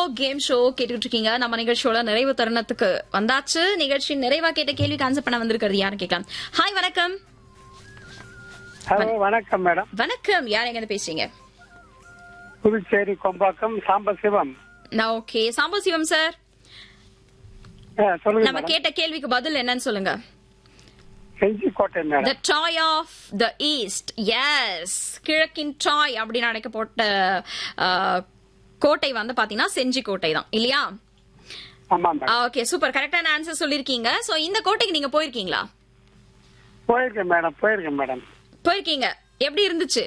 Game show கேட்டுட்டு இருக்கீங்க நம்ம நிகழ்ச்சியோட நிறைவு தருணத்துக்கு வந்தாச்சு நிகழ்ச்சி நிறைவா கேட்ட கேள்விக்கு ஆன்சர் பண்ண வந்திருக்கிறது யாரும் கேட்கலாம் ஹாய் வணக்கம் ஹலோ வணக்கம் மேடம் வணக்கம் யார் எங்க இருந்து பேசுறீங்க புதுச்சேரி கொம்பாக்கம் சாம்பசிவம் நான் ஓகே சாம்பு சிவம் சார் ஆ, சொல்லுங்க நம்ம மேடம் கேட்ட கேள்விக்கு பதில் என்னன்னு சொல்லுங்க செஞ்சிக்கோட்டை த madam Troy of the east yes கிழக்கின் டாய் அப்படின்னு அழைக்கப்பட்ட அஹ், கோட்டை வந்து பாத்தீங்கன்னா செஞ்சி கோட்டை தான் இல்லையா ஆமா மேடம் ஓகே சூப்பர் கரெக்டான ஆன்சர் சொல்லிருக்கீங்க சோ இந்த கோட்டைக்கு நீங்க போயிருக்கீங்களா போயிருக்கேன் மேடம் போயிருக்கேன் மேடம் போயிருக்கீங்க எப்படி இருந்துச்சு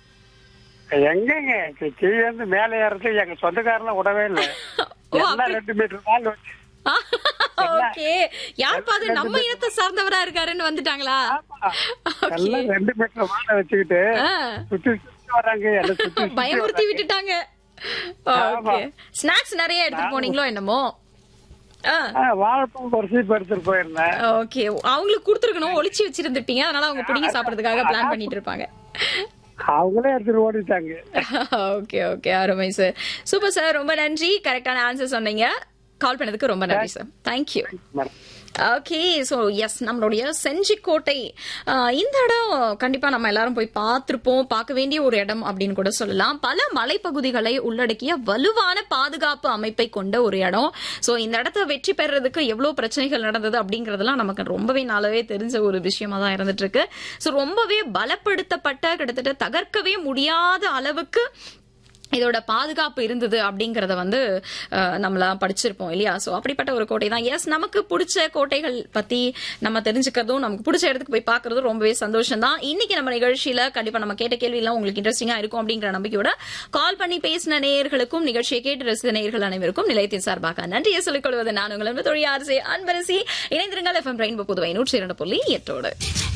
எங்கங்க கி- கீழே இருந்து மேலே ஏறது எங்க சொந்தக்காரெல்லாம் விடவே இல்லை ஓ, எல்லாம் அப்படி- ரெண்டு மீட்டர் மேல வச்சு ஓகே யார் பாது நம்ம இனத்தை சார்ந்தவரா இருக்காருன்னு வந்துட்டாங்களா Okay. எல்லாம் ரெண்டு மீட்டர் மேல வச்சுக்கிட்டு ஆ. சுத்தி சுத்தி வராங்க எல்லாம் சுத்தி சுத்தி பயமுறுத்தி வராங்க. விட்டுட்டாங்க ஆமா. ஓகே ஸ்நாக்ஸ் நிறைய எடுத்துட்டு போனீங்களோ என்னமோ ஆ, வாழைப்பழம் ஒரு சீப் எடுத்துட்டு போயிருந்தேன் ஓகே அவங்களுக்கு கொடுத்துருக்கணும் ஒளிச்சு வச்சிருந்துட்டீங்க அதனால அவங்க பிடிங்கி சாப்பிடறதுக்காக பிளான் பண்ணிட்டு இருப்பாங்க அவங்களே எடுத்துட்டு ஓடிட்டாங்க ஓகே ஓகே அருமை சார் சூப்பர் சார் ரொம்ப நன்றி கரெக்டான ஆன்சர் சொன்னீங்க கால் பண்ணதுக்கு ரொம்ப நன்றி sir thank you madam okay so yes நம்மளுடைய செஞ்சிக்கோட்டை ஆஹ், இந்த இடம் கண்டிப்பா நம்ம எல்லாரும் போய் பார்த்திருப்போம் பார்க்க வேண்டிய ஒரு இடம் அப்படின்னு கூட சொல்லலாம் பல மலைப்பகுதிகளை உள்ளடக்கிய வலுவான பாதுகாப்பு அமைப்பை கொண்ட ஒரு இடம் ஸோ இந்த இடத்த வெற்றி பெறதுக்கு எவ்வளவு பிரச்சனைகள் நடந்தது அப்படிங்கறதெல்லாம் நமக்கு ரொம்பவே நாளாவே தெரிஞ்ச ஒரு விஷயமா தான் இருந்துட்டு இருக்கு ஸோ ரொம்பவே பலப்படுத்தப்பட்ட கிட்டத்தட்ட தகர்க்கவே முடியாத அளவுக்கு இதோட பாதுகாப்பு இருந்தது அப்படிங்கறத வந்து அஹ், நம்மளாம் படிச்சிருப்போம் இல்லையா சோ அப்படிப்பட்ட ஒரு கோட்டை தான் எஸ் நமக்கு பிடிச்ச கோட்டைகள் பத்தி நம்ம தெரிஞ்சுக்கிறதும் நமக்கு பிடிச்ச இடத்துக்கு போய் பார்க்கறதும் ரொம்பவே சந்தோஷம் தான் இன்னைக்கு நம்ம நிகழ்ச்சியில கண்டிப்பா நம்ம கேட்ட கேள்வி எல்லாம் உங்களுக்கு இன்ட்ரெஸ்டிங்கா இருக்கும் அப்படிங்கிற நம்பிக்கையோட கால் பண்ணி பேசின நேயர்களுக்கும் நிகழ்ச்சியை கேட்டு ரசித்த நேயர்கள் அனைவருக்கும் நிலையத்தின் சார்பாக நன்றியை சொல்லிக் கொள்வது நான் உங்கள் அன்பு தொழில் ஆர்சே அன்பரசி இணைந்திருங்கள் எஃப்எம் ரெயின்போ புதுவை நூற்றி இரண்டு புள்ளி எட்டோடு